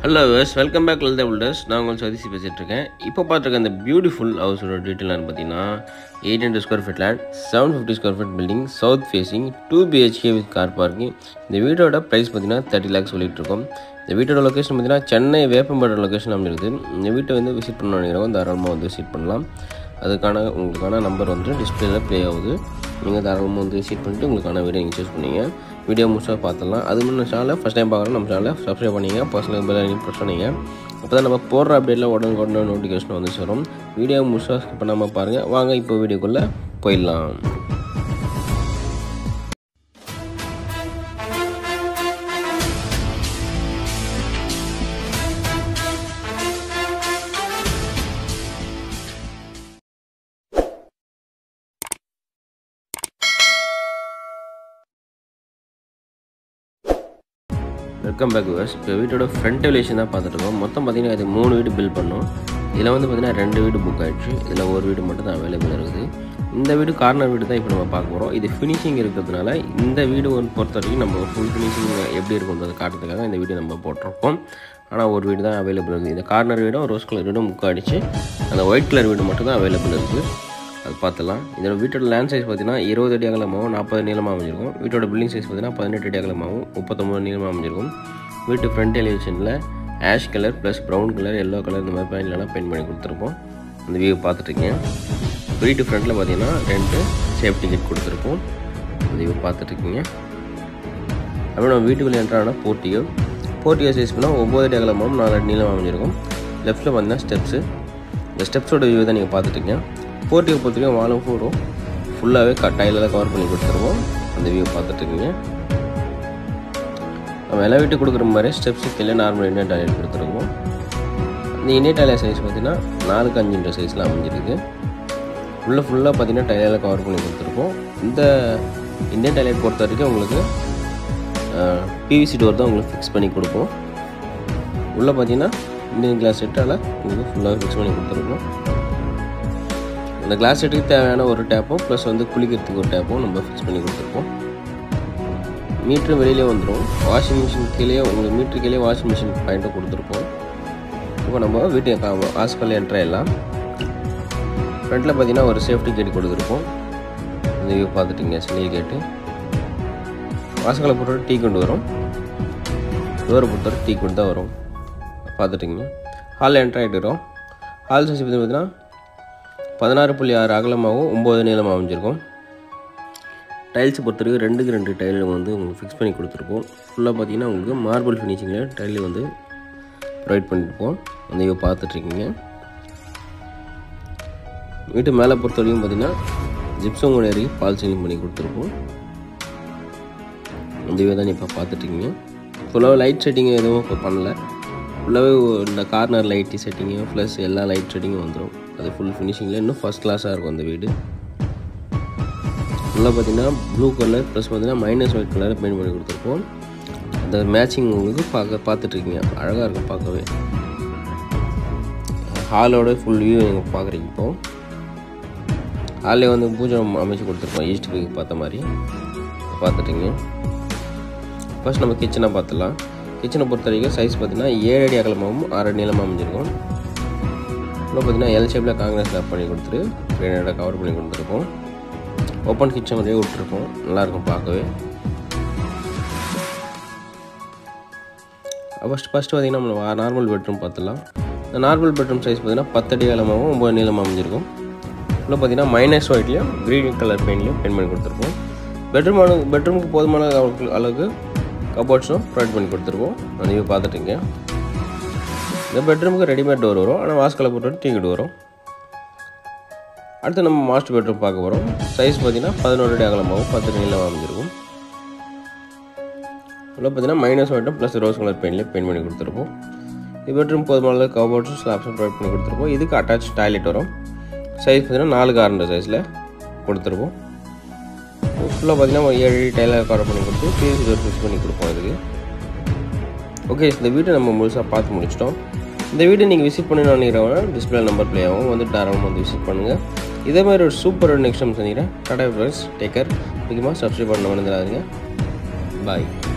hello வேஸ் welcome back Lalitha builders நான் உங்கள் சதீஷ் பேசிகிட்டு இருக்கேன் இப்போ பார்த்துருக்க இந்த பியூட்டிஃபுல் ஹவுஸோட டீட்டெயிலாக பார்த்தீங்கன்னா eight hundred square feet land seven fifty square feet building south facing two BHK with car parking இந்த வீட்டோட ப்ரைஸ் பார்த்தீங்கன்னா தேர்ட்டி லேக்ஸ் சொல்லிட்டு இருக்கோம் இந்த வீட்டோட லொக்கேஷன் பார்த்தீங்கன்னா சென்னை வேப்பம்பேட்டை லொக்கேஷன் அமைஞ்சிருக்கு இந்த வீட்டை வந்து விசிட் பண்ண நினைக்கிறவங்க தாராளமாக வந்து விசிட் பண்ணலாம் அதுக்கான உங்களுக்கான நம்பர் வந்து டிஸ்பிளேல ப்ளே ஆகுது நீங்கள் தாராளமாக வந்து விசிட் பண்ணிட்டு உங்களுக்கான வீடியோ நீங்கள் சூஸ் பண்ணீங்க வீடியோ முழுசாக பார்த்துடலாம் அது முன்னே சேனலை ஃபஸ்ட் டைம் பார்க்குறோம் நம்ம சேனலை சப்ஸ்கிரைப் பண்ணிங்க பர்சனல் பெல் ஐக்கன் ப்ரெஸ் பண்ணிங்க அப்போ தான் நம்ம போடுற அப்டேட்டில் உடனே உடனே நோட்டிஃபிகேஷன் வந்து சேரும் வீடியோ முழுசாக ஸ்கிப் பண்ணாமல் பாருங்கள் வாங்க இப்போ வீடியோக்குள்ளே போயிடலாம் வெல்கம் பேக் விவர்ஸ் இப்போ வீட்டோட ஃப்ரண்ட் எலிவேஷன் தான் பார்த்துருக்கோம் மொத்தம் பார்த்தீங்கன்னா இது மூணு வீடு பில் பண்ணோம் இதில் வந்து பார்த்தீங்கன்னா ரெண்டு வீடு புக் ஆகிடுச்சு இதில் ஒரு வீடு மட்டும் தான் அவைலபிள் இருக்குது இந்த வீடு கார்னர் வீடு தான் இப்போ நம்ம பார்க்க போகிறோம் இது ஃபினிஷிங் இருக்கிறதுனால இந்த வீடு வந்து பொறுத்த வரைக்கும் நம்ம ஃபுல் ஃபினிஷிங் எப்படி இருக்குன்றது காட்டுறதுக்காக இந்த வீடு நம்ம போட்டிருக்கோம் ஆனால் ஒரு வீடு தான் அவைலபிள் இருக்குது இந்த கார்னர் வீடும் ரோஸ் கலர் வீடும் புக் ஆகிடுச்சு அந்த ஒயிட் கலர் வீடு மட்டும் தான் அவைலபிள் இருக்குது அது பார்த்துலாம் இதோட வீட்டோட லேண்ட் சைஸ் பார்த்தீங்கன்னா இருபது அடி அகலமாகவும் நாற்பது நீளமாக அமைஞ்சிருக்கும் வீட்டோட பில்டிங் சைஸ் பார்த்தீங்கன்னா பதினெட்டு அடி அகலமாகவும் முப்பத்தொம்பது நீளமாக அமைஞ்சிருக்கும் வீட்டு ஃப்ரண்ட் எலிவேஷனில் ash colour plus brown colour yellow colour இந்த மாதிரி பெயிண்ட்லாம் பெயிண்ட் பண்ணி கொடுத்துருப்போம் அந்த வியூ பார்த்துட்ருக்கீங்க வீட்டு ஃப்ரண்ட்டில் பார்த்தீங்கன்னா ரெண்டு சேஃப்டி கேட் கொடுத்துருப்போம் அந்த வியூ பார்த்துட்ருக்கீங்க அப்புறம் நம்ம வீட்டுக்குள்ளே என்ட்ரானா போர்ட்டியோ போர்ட்டியோ சைஸ் பண்ணால் ஒம்பது அடி அகலமாகவும் நாலு அடி நீளமாக அமைஞ்சிருக்கும் லெஃப்ட்டில் பார்த்தீங்கன்னா ஸ்டெப்ஸு இந்த ஸ்டெப்ஸோட வியூ தான் நீங்கள் பார்த்துட்ருக்கீங்க போர்ட்டியை பொறுத்த வரைக்கும் வாழும் ஃபோரும் ஃபுல்லாகவே க டைலில் தான் கவர் பண்ணி கொடுத்துருவோம் அந்த வியூ பார்த்துட்ருக்கீங்க நம்ம எல்லா வீட்டுக்கு கொடுக்குற மாதிரி ஸ்டெப்ஸு கீழே நார்மல் இண்டியன் டாய்லெட் கொடுத்துருக்கோம் இந்த இண்டியன் டாய்லெட் சைஸ் பார்த்தீங்கன்னா நாலுக்கு அஞ்சுன்ற சைஸில் அமைஞ்சிருக்கு உள்ளே ஃபுல்லாக பார்த்தீங்கன்னா டைலில் கவர் பண்ணி கொடுத்துருக்கோம் இந்த இண்டியன் டாய்லெட் பொறுத்த வரைக்கும் உங்களுக்கு பிவிசி டோர் தான் உங்களுக்கு ஃபிக்ஸ் பண்ணி கொடுப்போம் உள்ளே பார்த்தீங்கன்னா இண்டியன் கிளாஸ் செட்டால் உங்களுக்கு ஃபுல்லாக ஃபிக்ஸ் பண்ணி கொடுத்துருக்கோம் அந்த கிளாஸ் செட்டுக்கு தேவையான ஒரு டேப்பும் ப்ளஸ் வந்து குளிக்கிறதுக்கு ஒரு டேப்பும் நம்ம ஃபிக்ஸ் பண்ணி கொடுத்துருப்போம் மீட்ரு வெளியிலே வந்துடும் வாஷிங் மிஷின் கீழே உங்கள் மீட்ரு கீழே வாஷிங் மிஷின் பாயிண்ட்டும் கொடுத்துருப்போம் இப்போ நம்ம வீட்டுக்கு ஹாஸ்பிட்டல் என்ட்ரு ஆகிடலாம் ஃப்ரண்ட்டில் பார்த்தீங்கன்னா ஒரு சேஃப்டி கேட் கொடுத்துருப்போம் இந்த வியூ பார்த்துட்டிங்க ஸ்னீல் கேட்டு வாசங்களை பொறுத்தவரை டீ கொண்டு வரும் டோரை பொறுத்தவரை டீ கொண்டு தான் வரும் பார்த்துட்டிங்க ஹாலில் என்ட்ரு ஆகிட்டு வரும் ஹால் சைஸ் பார்த்தீங்கன்னா பதினாறு புள்ளி ஆறு அகலமாகவும் ஒம்பது நீளமாக அமைஞ்சிருக்கும் டைல்ஸ் பொறுத்தவரைக்கும் ரெண்டுக்கு ரெண்டு டைல் வந்து உங்களுக்கு ஃபிக்ஸ் பண்ணி கொடுத்துருப்போம் ஃபுல்லாக பார்த்தீங்கன்னா உங்களுக்கு மார்பிள் ஃபினிஷிங்கில் டைல் வந்து ப்ரொவைட் பண்ணியிருப்போம் அந்த இவ பார்த்துட்ருக்கீங்க வீட்டு மேலே பொறுத்த வரைக்கும் பார்த்தீங்கன்னா ஜிப்சம் கூட இறக்கி பால் சீலிங் பண்ணி கொடுத்துருப்போம் அந்த இவ தான் இப்போ பார்த்துட்ருக்கீங்க ஃபுல்லாகவே லைட் செட்டிங் எதுவும் இப்போ பண்ணல ஃபுல்லாகவே இந்த கார்னர் லைட்டு செட்டிங்கு ப்ளஸ் எல்லா லைட் செட்டிங்கும் வந்துடும் அது ஃபுல் ஃபினிஷிங்கில் இன்னும் ஃபஸ்ட் கிளாஸாக இருக்கும் அந்த வீடு ஃபுல்லாக பார்த்தீங்கன்னா ப்ளூ கலர் ப்ளஸ் பார்த்தீங்கன்னா மைனஸ் ஒயிட் கலர் பெயிண்ட் பண்ணி கொடுத்துருப்போம் அந்த மேட்சிங் உங்களுக்கு பார்க்க பார்த்துட்ருக்கீங்க அழகாக இருக்கும் பார்க்கவே ஹாலோட ஃபுல் வியூ நீங்கள் பார்க்குறீங்க இப்போ ஹாலே வந்து பூஜை அமைச்சு கொடுத்துருப்போம் ஈஸ்ட்டுக்கு பார்த்த மாதிரி பார்த்துட்டீங்க ஃபர்ஸ்ட் நம்ம கிச்சனை பார்த்துலாம் கிச்சனை பொறுத்த வரைக்கும் சைஸ் பார்த்தீங்கன்னா ஏழு அடி அகலமாகவும் ஆறு அடி நீளமாக அமைஞ்சிருக்கும் இன்னும் பார்த்தீங்கன்னா எல் ஷேப்பில் காங்கிரஸ் லேப் பண்ணி கொடுத்துட்டு கிரேனடாக கவர் பண்ணி கொடுத்துருக்கோம் ஓப்பன் கிச்சன் மாதிரியே விட்டுருக்கோம் நல்லாயிருக்கும் பார்க்கவே ஃபஸ்ட் ஃபஸ்ட்டு பார்த்தீங்கன்னா நம்ம நார்மல் பெட்ரூம் பார்த்துலாம் இந்த நார்மல் பெட்ரூம் சைஸ் பார்த்தீங்கன்னா பத்தடி அகலமாகவும் ஒம்பது நீளமாக அமைஞ்சிருக்கும் இன்னும் பார்த்தீங்கன்னா மைனஸ் ஒயிட்லேயும் க்ரீன் கலர் பெயிண்ட்லையும் பெயிண்ட் பண்ணி கொடுத்துருப்போம் பெட்ரூம் பெட்ரூமுக்கு போதுமான அளவுக்கு கபோர்ட்ஸும் ப்ரொவைட் பண்ணி கொடுத்துருப்போம் அந்த வியூ பார்த்துட்டீங்க இந்த பெட்ரூமுக்கு ரெடிமேட் டோர் வரும் ஆனால் வாஸ்கலை போட்டு டீக்கெட் வரும் அடுத்து நம்ம மாஸ்டர் பெட்ரூம் பார்க்க போகிறோம் சைஸ் பார்த்தீங்கன்னா பதினோரு அடி அகலமாகவும் பத்து நீளமாக அமைஞ்சிருக்கும் உள்ள பார்த்தீங்கன்னா மைனஸ் ஒயிட்டும் ப்ளஸ் ரோஸ் கலர் பெயிண்ட்லேயே பெயிண்ட் பண்ணி கொடுத்துருப்போம் இது பெட்ரூம் போதுமான கபோர்ட்ஸும் ஸ்லாப்ஸும் ப்ரொவைட் பண்ணி கொடுத்துருப்போம் இதுக்கு அட்டாச் டாய்லெட் வரும் சைஸ் பார்த்தீங்கன்னா நாலு காரண்ட சைஸில் கொடுத்துருப்போம் ஃபுல்லாக பார்த்தீங்கன்னா ஒரு ஏழு டைலர் கவர் பண்ணி கொடுத்து பிஎஸ்சி டோர் ஃபிக்ஸ் பண்ணி கொடுப்போம் இதுக்கு ஓகே இந்த வீட்டை நம்ம முழுசாக பார்த்து முடிச்சிட்டோம் இந்த வீடு நீங்கள் விசிட் பண்ணணும்னு நினைக்கிறவங்க டிஸ்பிளே நம்பர் ப்ளே ஆகும் வந்து தாராளமாக வந்து விசிட் பண்ணுங்கள் இதே மாதிரி ஒரு சூப்பர் நெக்ஸ்ட் டைம் செஞ்சுக்கிறேன் டாடா ஃப்ரெண்ட்ஸ் டேக்கர் முக்கியமாக சப்ஸ்கிரைப் பண்ண மறந்துடாதீங்க பாய்